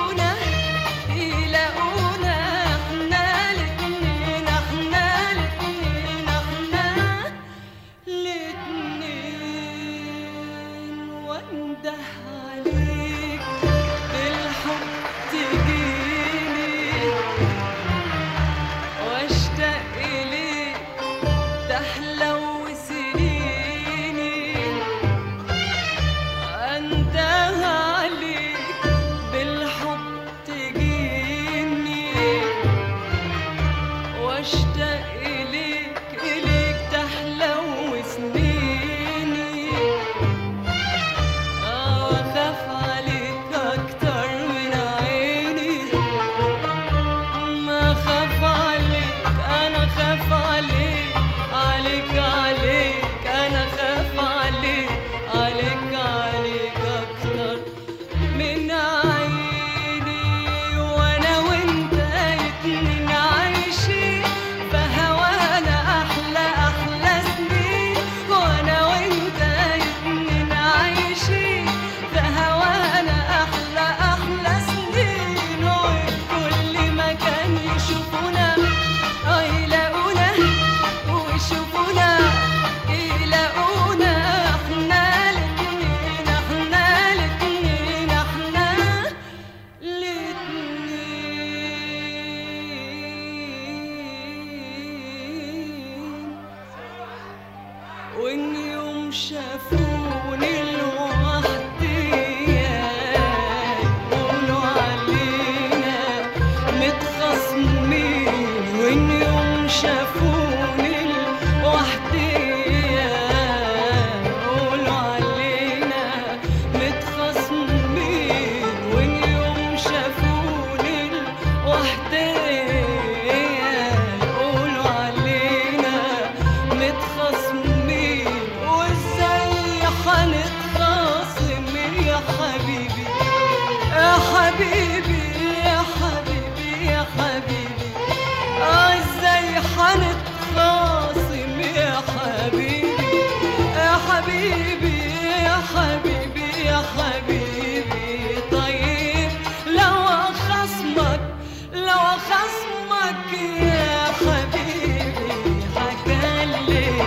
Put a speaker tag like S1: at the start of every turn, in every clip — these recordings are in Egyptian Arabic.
S1: يلاقونا يلاقونا احنا الاتنين احنا الاتنين احنا الاتنين وانده عليك بالحب تجيني واشتاق اليك تحلو سنيني انده عليك بالحب تجيني واشتاق اليك اليك تحلو سنيني اه واخاف عليك اكتر من عيني ما خاف عليك انا خاف عليك عليك عليك انا خاف عليك عليك عليك اكتر من عيني وانا وانت اتنين عايشين فهوانا احلى احلى سنين وانا وانت اتنين عايشين فهوانا احلى احلى سنين وكل مكان يشوفونا اه يلاقونا ويشوفونا يلاقونا احنا الاتنين احنا الاتنين احنا الاتنين وان يوم شافوني لوحدي يقولوا علينا متخاصمين وان يوم شافوني لوحدي يقولوا علينا متخاصمين وان يوم شافوني لوحدي يقولوا علينا متخاصمين وازاي هنتخاصم يا حبيبي يا حبيبي يا حبيبي يا حبيبي اه ازاي هنتخاصم يا حبيبي يا حبيبي يا حبيبي يا حبيبي طيب لو خصمك لو خصمك يا حبيبي هكلمني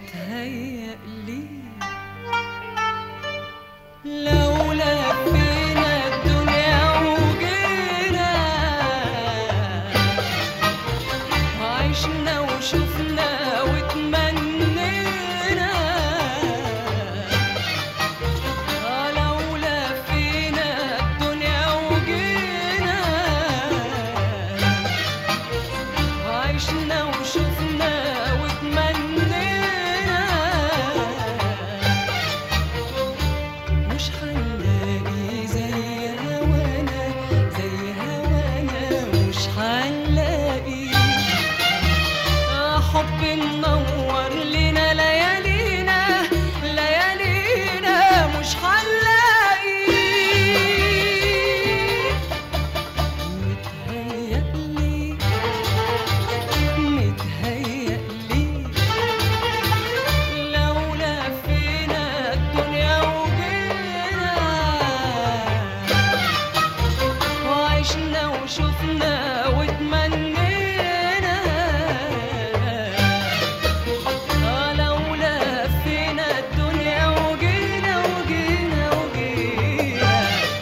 S1: متهيألي لو لفينا الدنيا وجينا عشنا وشفنا وتمنينا آه لو لفينا الدنيا وجينا عشنا وشفنا وتمنينا مش هنلاقي زي هوانا زي هوانا مش هنلاقي آه حب منور لنا ليالينا ليالينا مش هنلاقي متهيألي متهيألي لو لفينا الدنيا وجينا وعشنا وشفنا وتمنينا آه لو لفينا الدنيا وجينا وجينا وجينا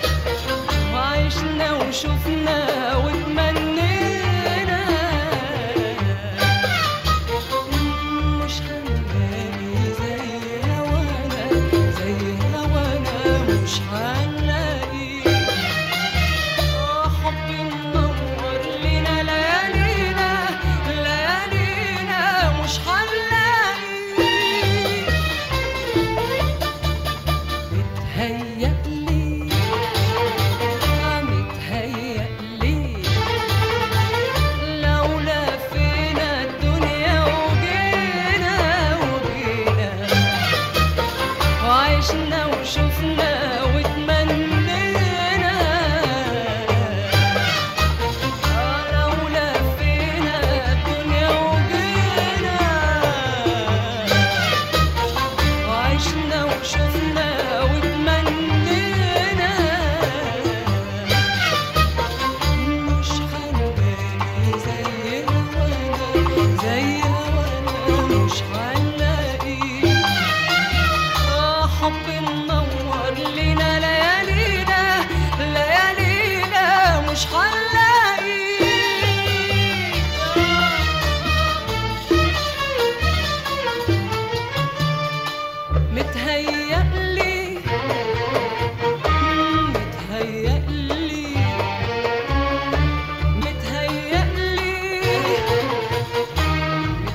S1: وعشنا وشفنا وتمنينا مش هنلاقي زي هوانا زي هوانا مش هنلاقي آه حب منور لنا ليالينا ليالينا مش هنلاقي متهيألي متهيألي لو لفينا الدنيا وجينا وجينا وعشنا وشفنا وتمنينا آه لو لفينا الدنيا وجينا وعشنا وشفنا وتمنينا مش هنلاقي زي هوانا زي هوانا مش هنلاقي آه حب منور لنا ليالينا ليالينا مش هنلاقي متهيألي متهيألي متهيألي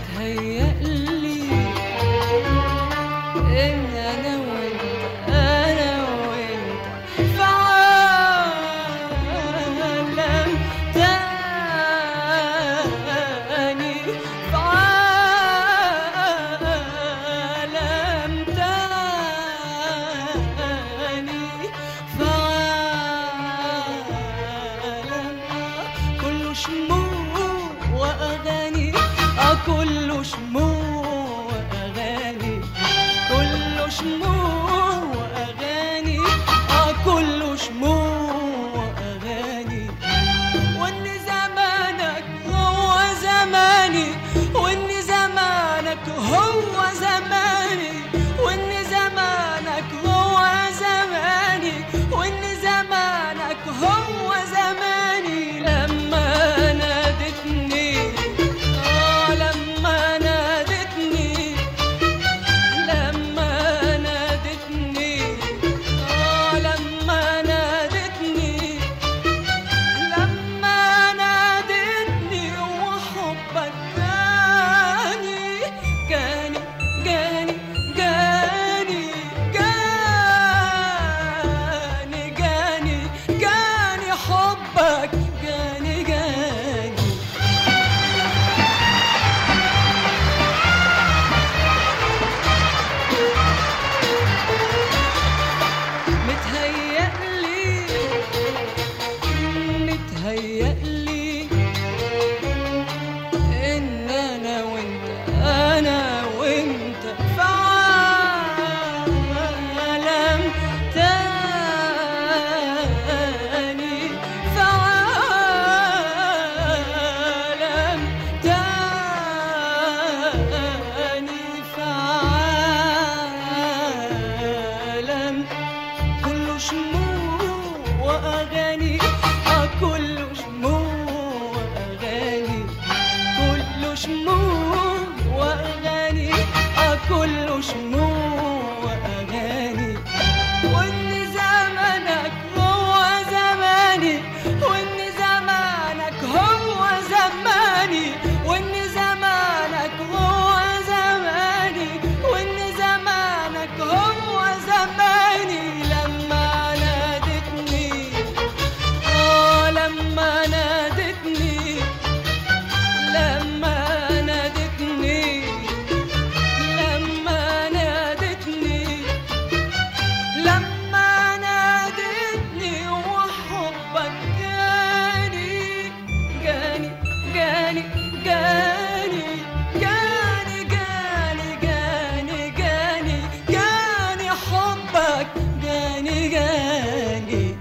S1: كله شموع وأغاني وإن زمانك هو زماني وإن زمانك هو زماني وإن زمانك هو زماني وإن زمانك هو زماني لما نادتني آه لما نادتني لما نادتني لما نادتني لما نادتني وحبك جاني جاني جاني جاني جاني جاني جاني جاني جاني حبك جاني جاني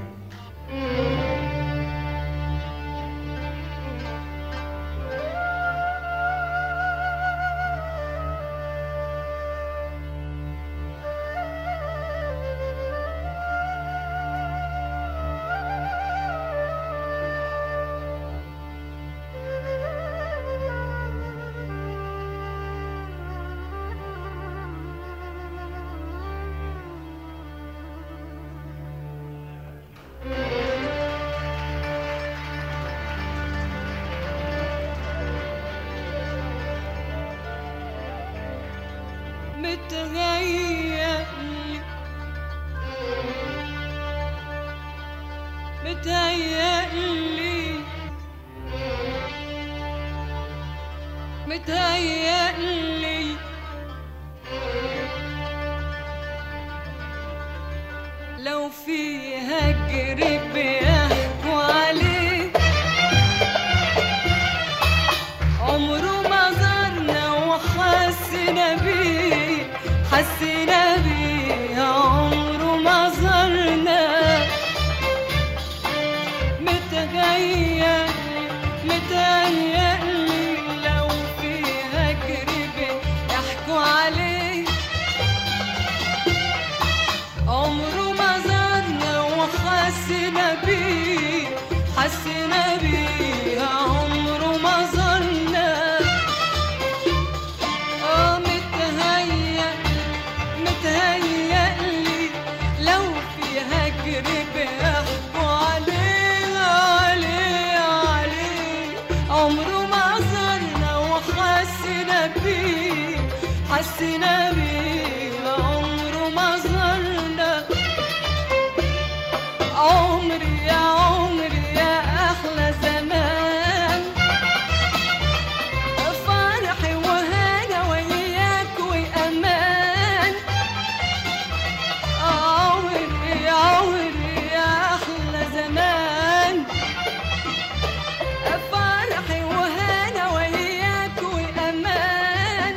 S1: متهيألي متهيألي متهيألي لو في هجر بيحكوا عليه عمره ما زارنا وحسنا بيه حسنا بيه عمره ما زارنا متهيألي متهيألي لو في هجر بيحكوا عليه عمره ما زارنا وحسنا بيه حسنا بيه عمره ما زارنا اه متهيأ متهيألي لو في هجر بيحكوا عليه عليه عليه عمره ما زارنا وحسنا بيه حسنا بيه عمره ما زارنا عمري يا عمري يا أحلى زمان فرحي وهنا وياك وأمان عمري عمري يا أحلى زمان فرحي وهنا وياك وأمان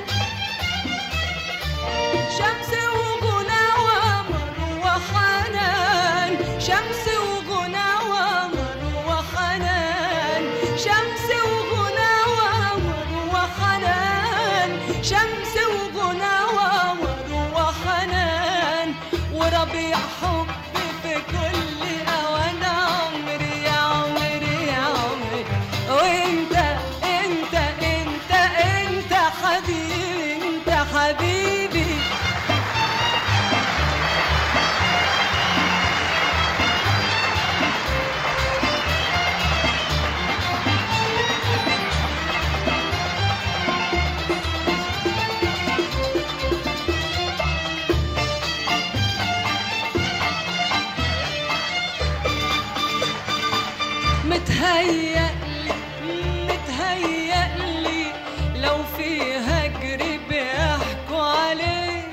S1: شمس وغنى وقمر وحنان شمس وغنى وقمر وحنان شمس وغنى وقمر وحنان شمس وغنى وقمر وحنان وربيع حبي في كل اوان عمري يا عمري يا عمري وانت انت انت انت حبيبي انت حبيبي متهيألي متهيألي لو في هجر بيحكوا عليه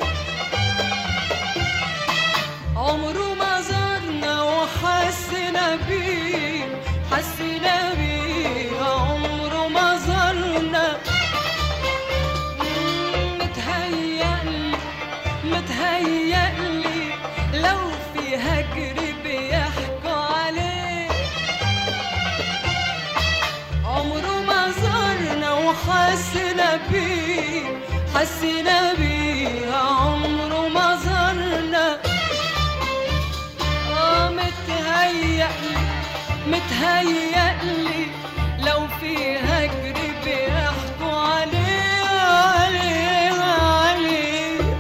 S1: عمره ما زارنا وحسنا بيه حسنا بيه عمره ما زارنا متهيألي متهيألي لو في هجر بيحكوا عليه عمره ما زارنا وحسنا بيه حسنا بيه عمره ما زارنا اه متهيألي متهيألي لو في هجر بيحكوا عليه عليه عليه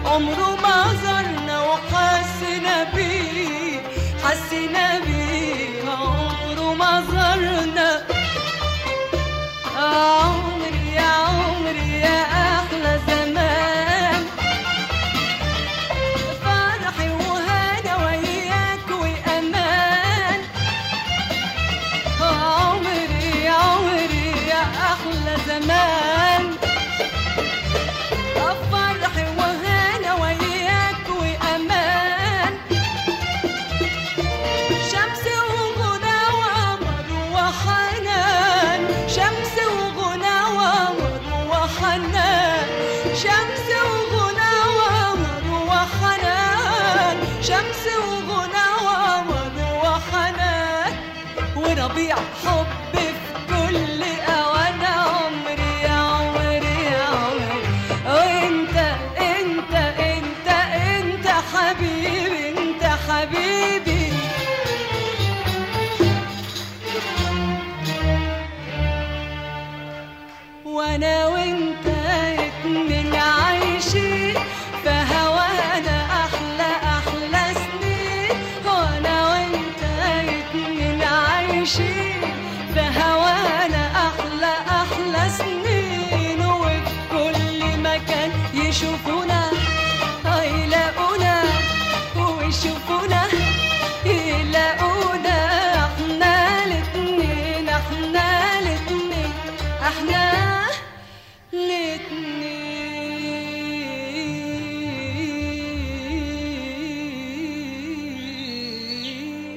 S1: وحنان شمس وغنى وامر وحنان شمس وغنى وامر وحنان وربيع حب في كل اوان عمري يا عمري يا عمري وانت انت انت انت حبيبي انت حبيبي وانا وانت اتنين عايشين فهوانا احلى احلى سنين وانا وانت اتنين عايشين فهوانا احلى احلى سنين وفي كل مكان يشوفونا هيلاقونا ويشوفونا يلاقونا احنا الاتنين احنا الاتنين احنا الاتنين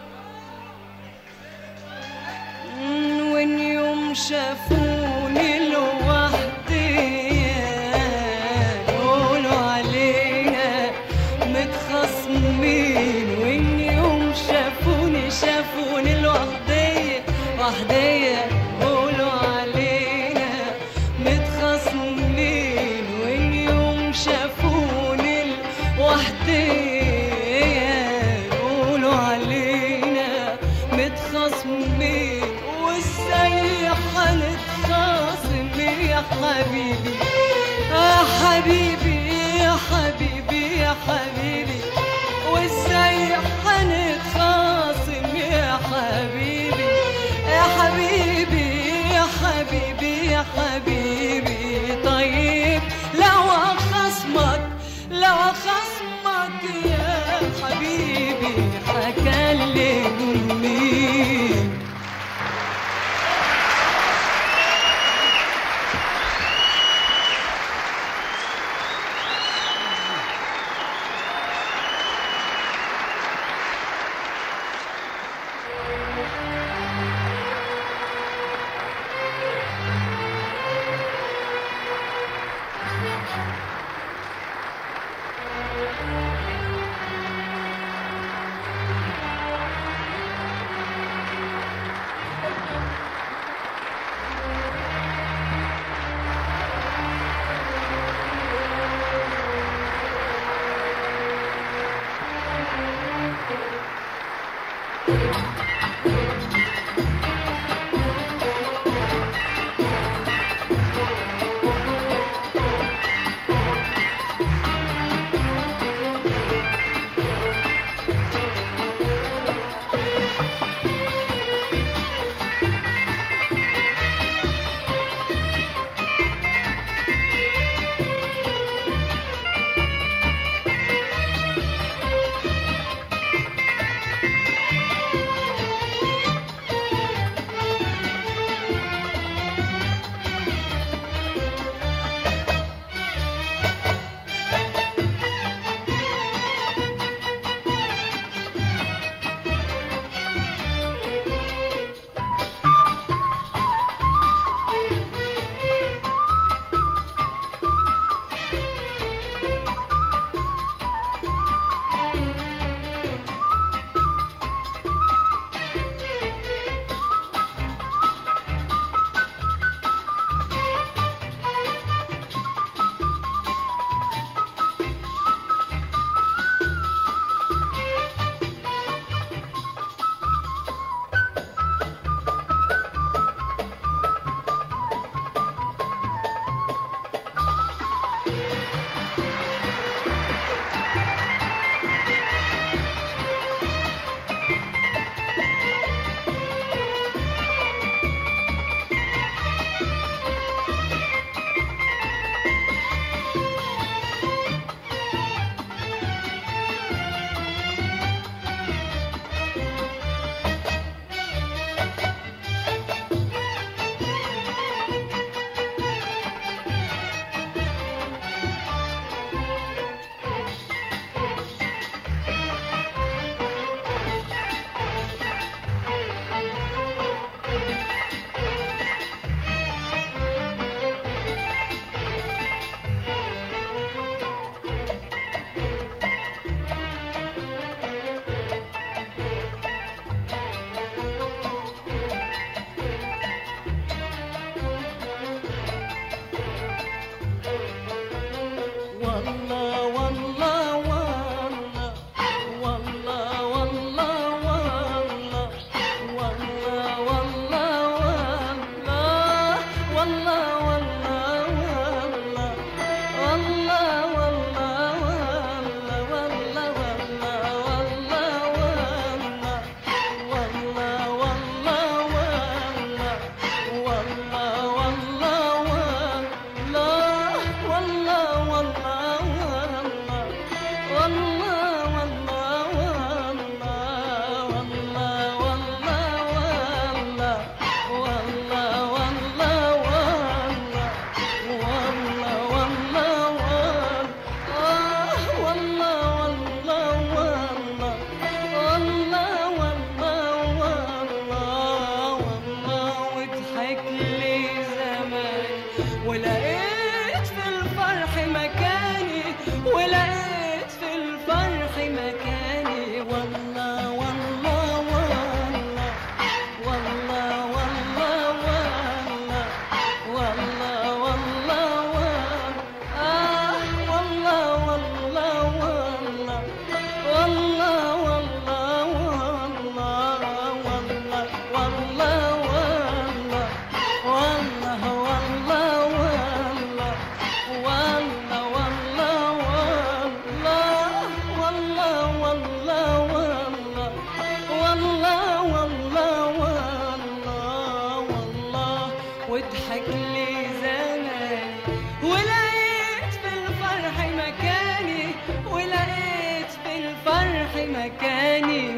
S1: وين يوم شافوني لوحدي يقولوا علينا متخاصمين وين يوم شافوني شافوني لوحدي وحدي يقولوا علينا متخاصمين وين يوم شافوني لوحدي يقولوا علينا متخاصمين وازاي هنتخاصم يا حبيبي يا حبيبي يا حبيبي يا حبيبي وازاي هنتخاصم يا حبيبي يا حبيبي يا حبيبي يا حبيبي طيب لو خصمك لو خصمك يا حبيبي هكلم مين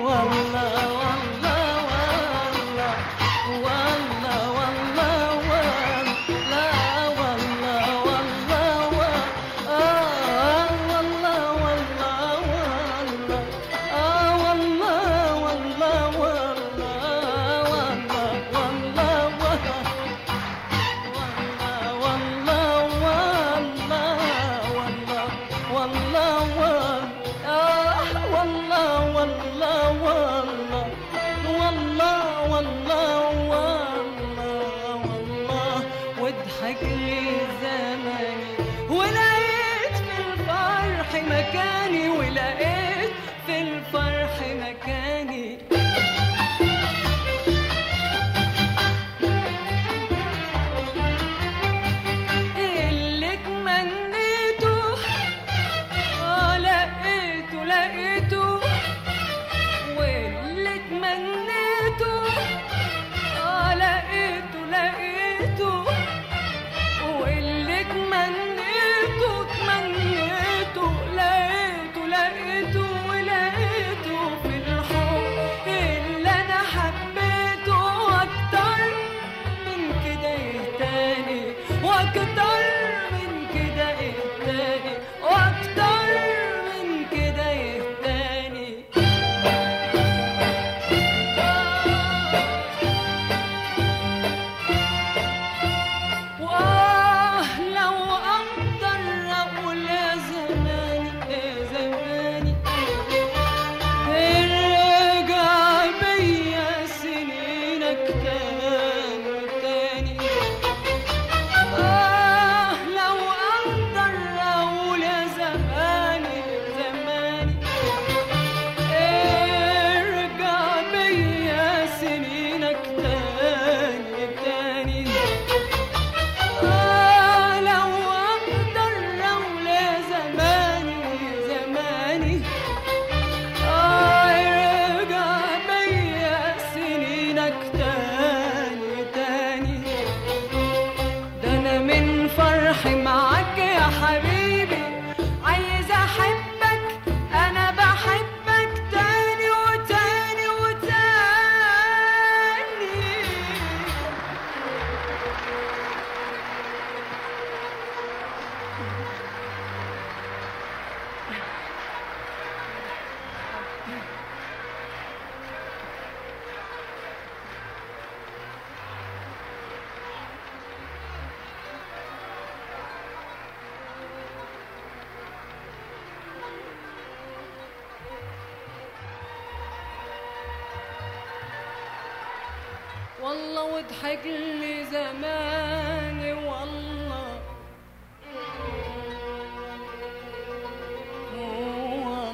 S1: واضحك لي زماني ولقيت في الفرح مكاني ولقيت في الفرح مكاني اللي تمنيته اه لقيته لقيته واللي تمنيته اه لقيته لقيته واللي تمنيته تمنيته لقيته لقيته ولقيته في الحب اللي انا حبيته اكتر من كده يهتاني واكتر من كده يهتاني واكتر من كده يهتاني وآه لو أقدر أقول يا زماني يا زماني ارجع بيا سنينك تاني تاني آه لو أقدر أقول يا زماني زماني ارجع بيا سنينك تاني تاني آه لو أقدر أقول يا زماني زماني آه ارجع بيا سنينك تاني تاني ده أنا من فرحي معاك يا حبيبي عايزة أحبك أنا بحبك تاني وتاني وتاني والله واضحك لي زماني والله والله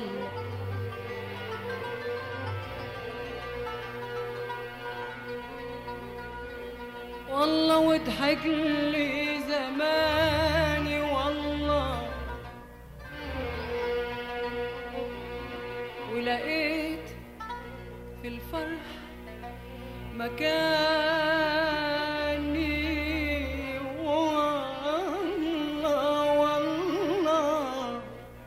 S1: والله واضحك لي زماني والله ولقيت في الفرح مكاني والله والله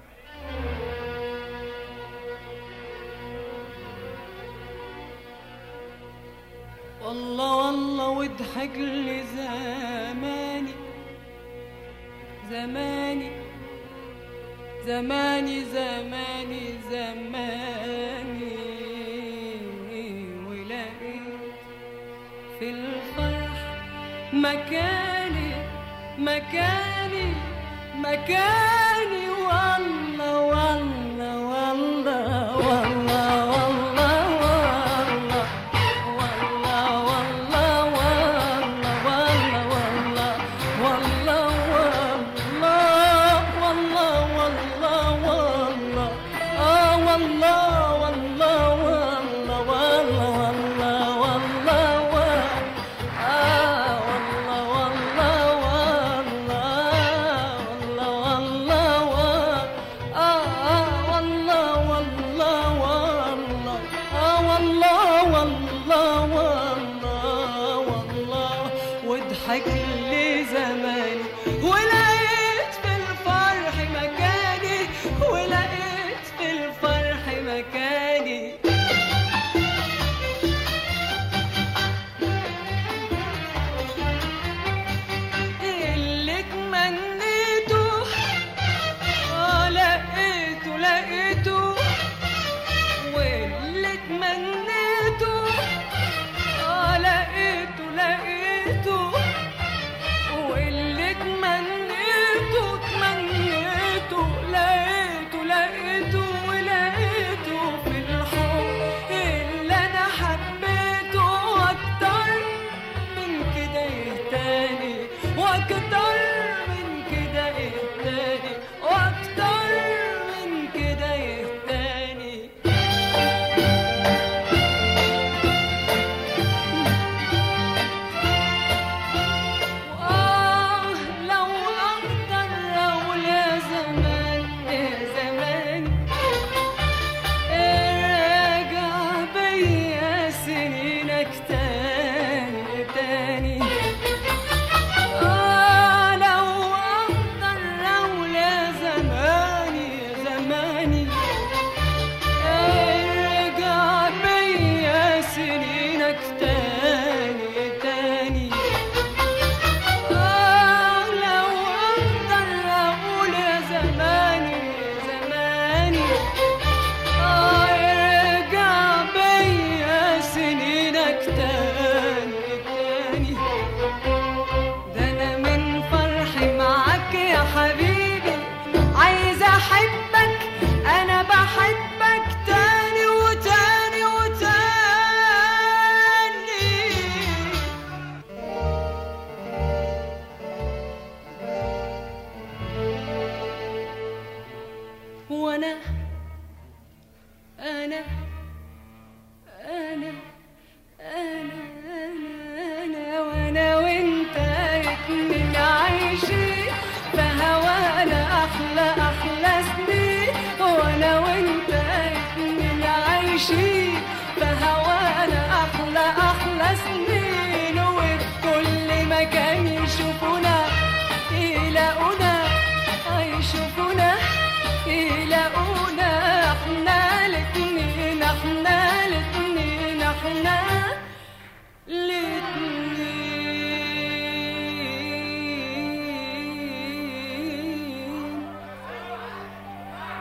S1: والله والله واضحك لي زماني زماني زماني زماني زماني ولقيت في الفرح مكاني مكاني مكاني والله والله والله والله والله والله والله والله والله والله والله والله والله والله والله آه والله والله والله والله والله والله والله آه والله والله والله والله والله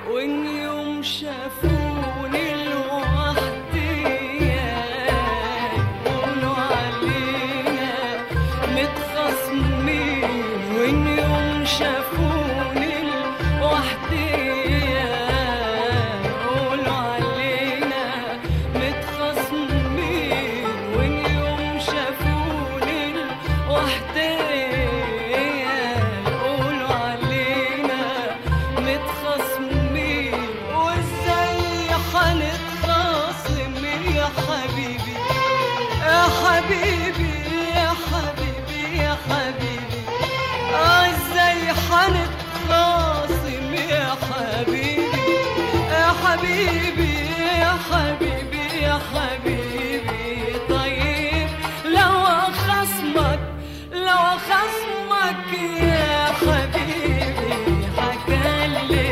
S1: وإن يوم شافوني لوحدي يقولوا علينا متخاصمين وإن يوم شافوني لوحدي يقولوا علينا متخاصمين وإن يوم شافوني لوحدي يقولوا علينا متخاصمين وازاي هنتخاصم يا حبيبي يا حبيبي يا حبيبي يا حبيبي آه ازاي هنتخاصم يا حبيبي يا حبيبي يا حبيبي يا حبيبي طيب لو خصمك لو خصمك يا حبيبي هكلمني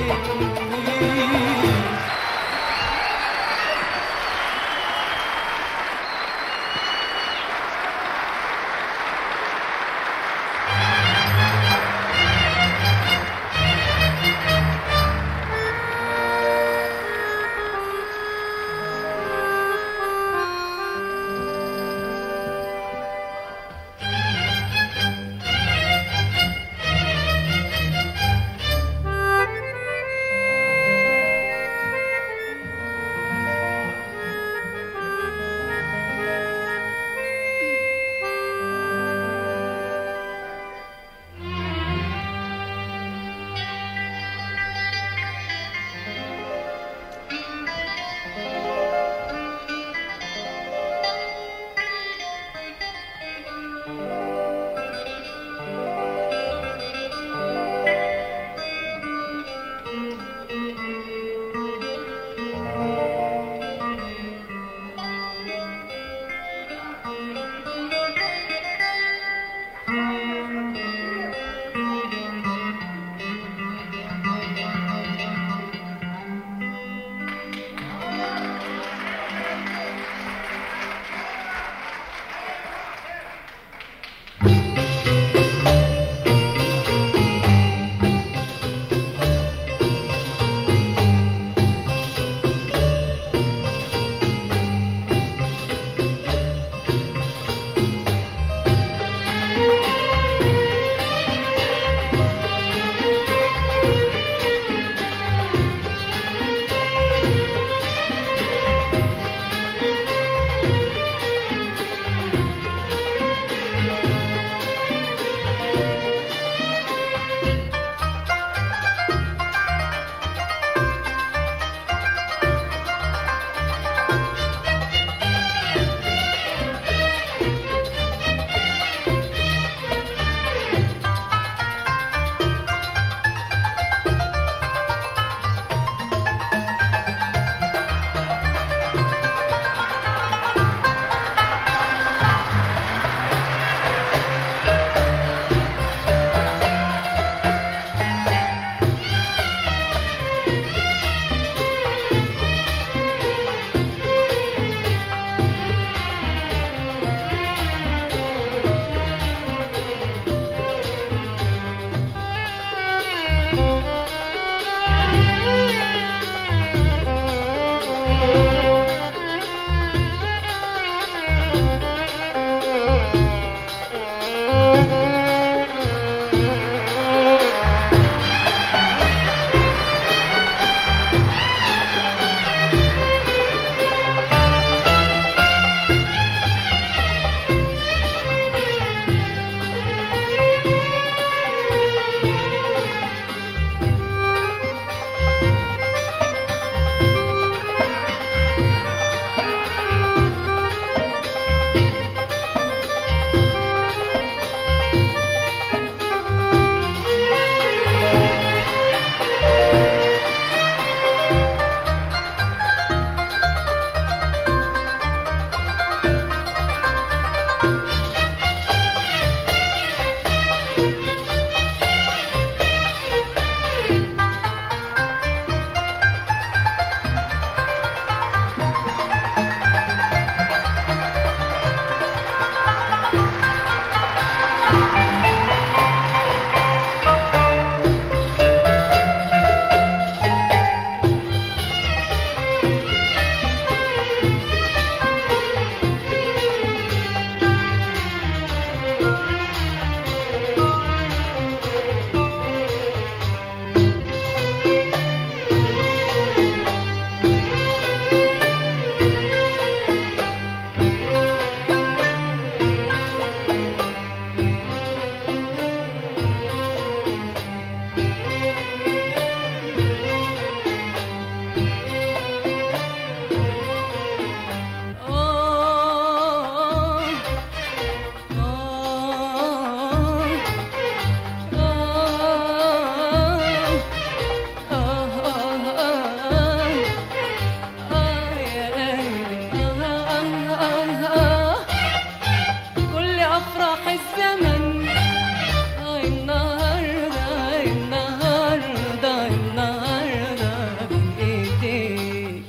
S1: النهاردة النهاردة بين ايديك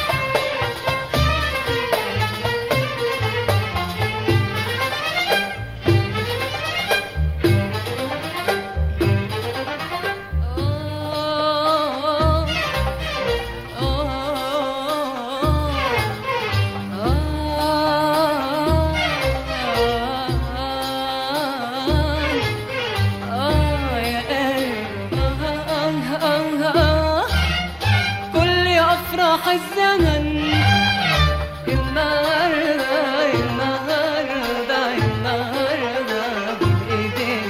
S1: آه كل أفراح الزمن النهاردة النهاردة النهاردة بإيديك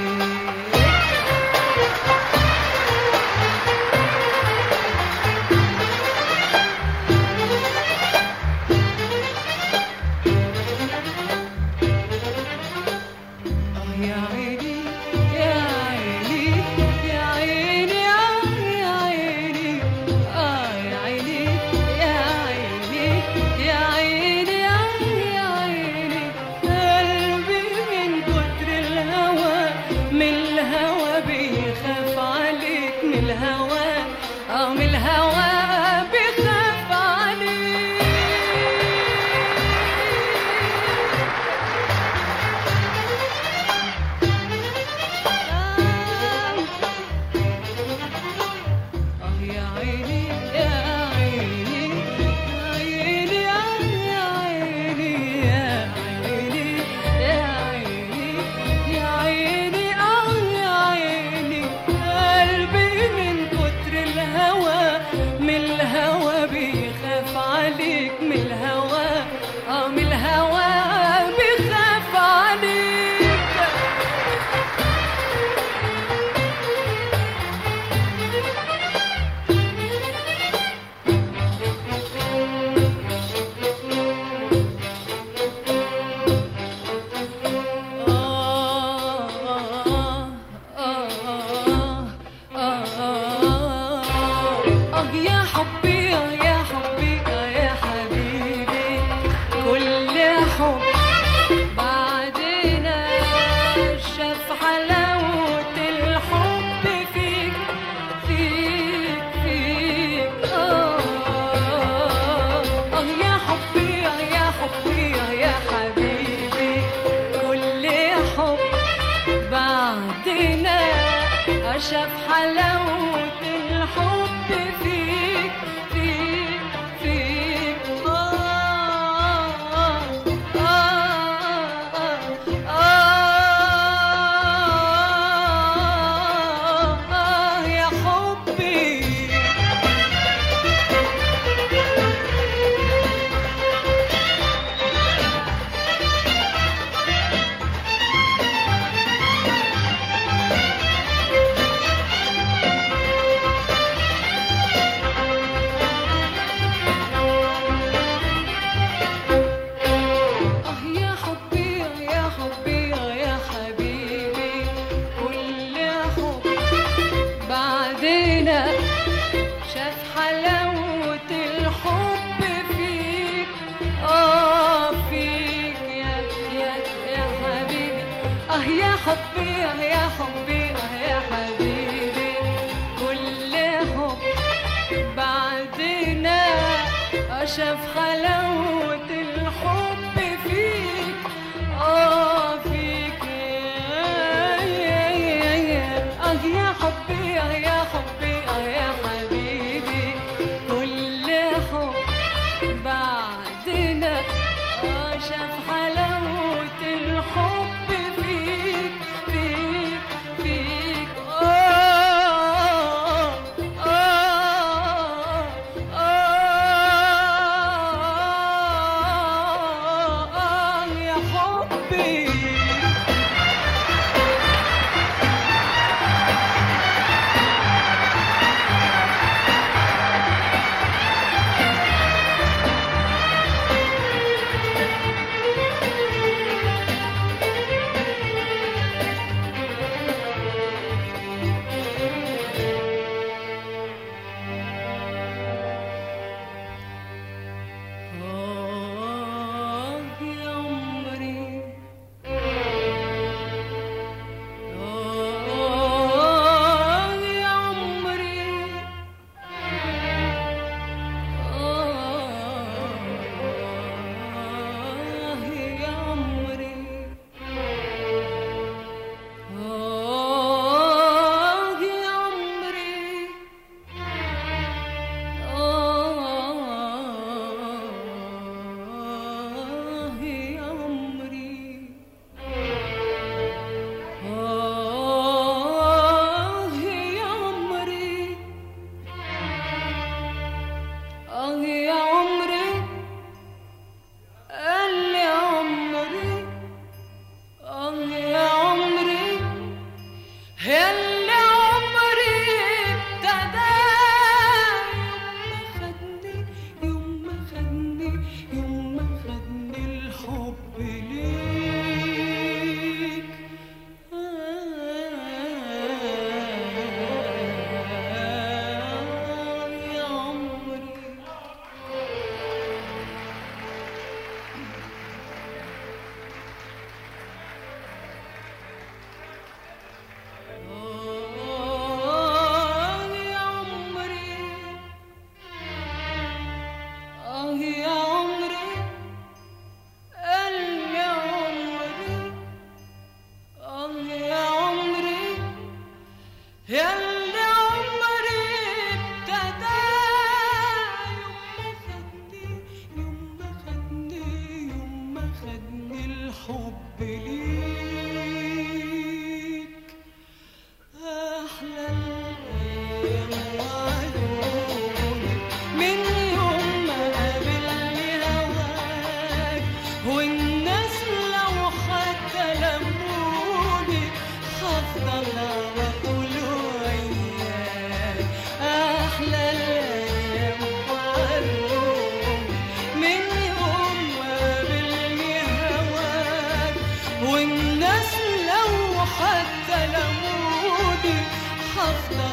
S1: آه يا عيني يا عيني يا عيني يا عيني آه يا عيني يا عيني يا عيني يا عيني قلبي من كتر الهوى من الهوى بيخاف عليك من الهوى آه من الهوى بيخاف عليك آه يا عيني يا عيني يا عيني يا عيني يا عيني يا عيني يا عيني آه يا عيني قلبي من كتر الهوى من الهوى بيخاف عليك من الهوى آه من الهوى بيخاف عليك آه يا حبي آه يا حبي آه يا حبيبي كل حب بعدنا شاف حلاوة الحب فيك فيك فيك آه آه يا حبي آه يا حبي آه يا حبيبي كل حب بعدنا شاف حلاوة الحب فيك فيك فيك آه آه آه آه آه يا حبي آه يا حبي آه يا حبي آه يا حبيبي كل حب بعدنا شاف حلاوة الحب فيك آه فيك يا يا يا حبيبي آه يا حبي آه يا حبي آه يا حبيبي كل حب بعدنا شاف حلاوة الحب فيك آه فيك يا يا يا يا آه يا حبي آه يا حبي آه يا حبيبي كل حب بعدنا آه شاف حلاوة الحب فيك فيك فيك آه آه آه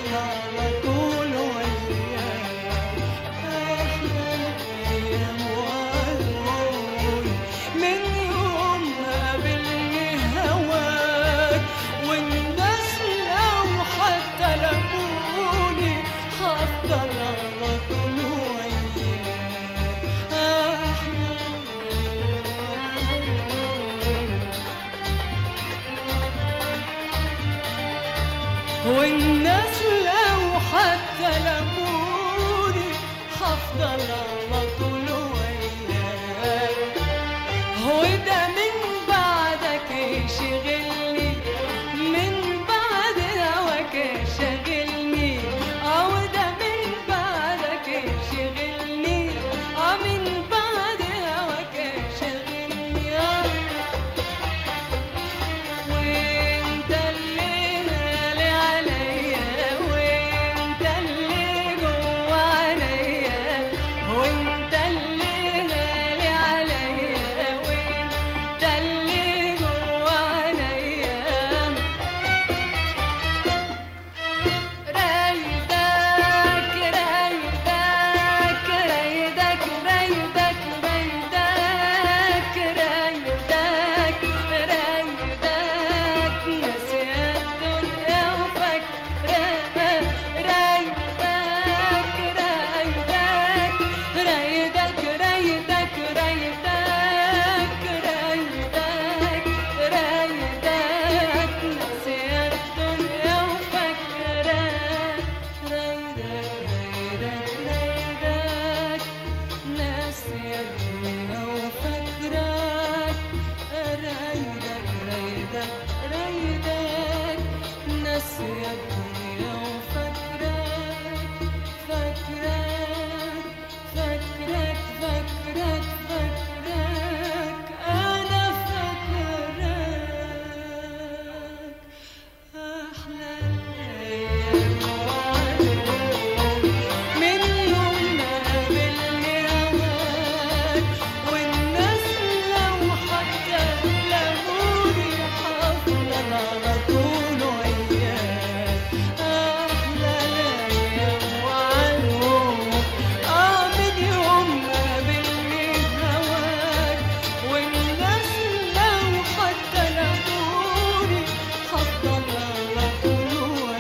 S1: هفضل على طول وياك أحلى الأيام وعيون من يوم ما قابلني هواك والناس لو حتى لقوني هفضل على طول وياك أحلى والناس لو حتى لموني هفضل على طول وياك هو ده من بعدك يشغلني من بعد هواك شغلني او ده من بعدك يشغلني اه من بعد هواك شغلني آه وانت اللي غالي عليا وانت اللي جوا عينيا وانت اللي غالي عليا وانت اللي جوا عينيا رايدك رايدك رايدك رايدك رايدك رايدك رايدك نسيت الدنيا وفكرك رايدك رايدك رايدك رايدك رايدك رايدك رايدك نسيت الدنيا وفكرك رايدك رايدك رايدك ناسي الدنيا وفكرك رايدك رايدك رايدك ناسي الدنيا وفكرك فكرك فكرك فكرك فكرك أنا فكرك أحلى الأيام وعيون من يوم ما قابلني هواك والناس لو حتى لموني هفضل على طول وياك أحلى الأيام وعيون آه من يوم ما قابلني هواك والناس لو حتى لموني هفضل على طول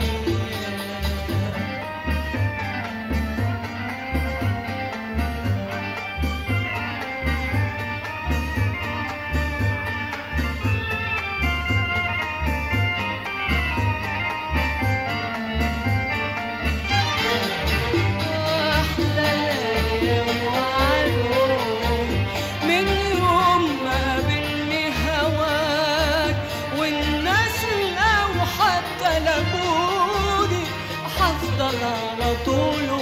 S1: وياك أحلى الأيام وعيون من يوم ما قابلني هواك والناس لو حتى لقوني هفضل على طول